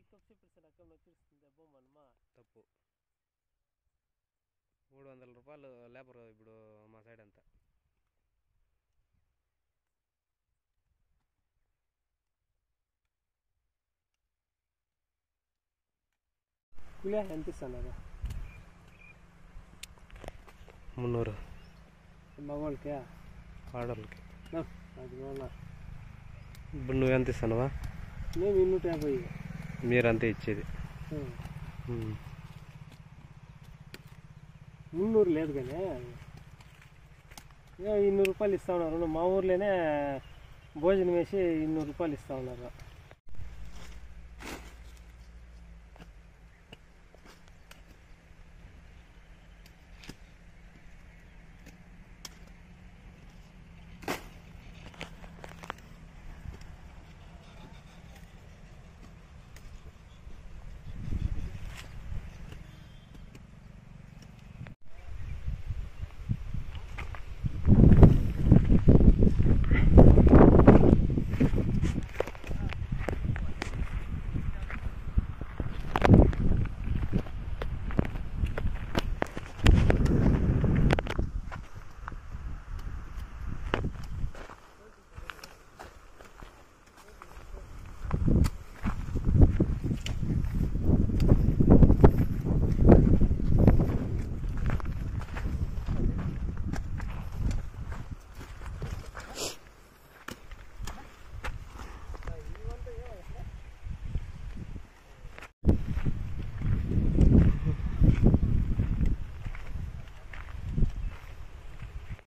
Cup చెప్పేసి అక్కడ వచ్చేస్తుంది దెబ్బ మనమా తప్పు మూడు వందల రూపాయలు లేబర్ ఇప్పుడు మా సైడ్ అంతా కూలే ఎంత ఇస్తున్నారు మున్నూరు మగవాళ్ళకి ఆడోళ్ళకి అది వాళ్ళ ఇప్పుడు నువ్వు ఎంత ఇస్తున్నావా మేము ఇన్నూట యాభై మీరు అంతే ఇచ్చేది ఉం. ఉమ్. మున్నూరు లేదు కానీ ఏ ఇన్నూరు రూపాయలు ఇస్తా ఉన్నారు మా ఊర్లోనే భోజనం వేసి ఇన్నూరు రూపాయలు ఇస్తా ఉన్నారు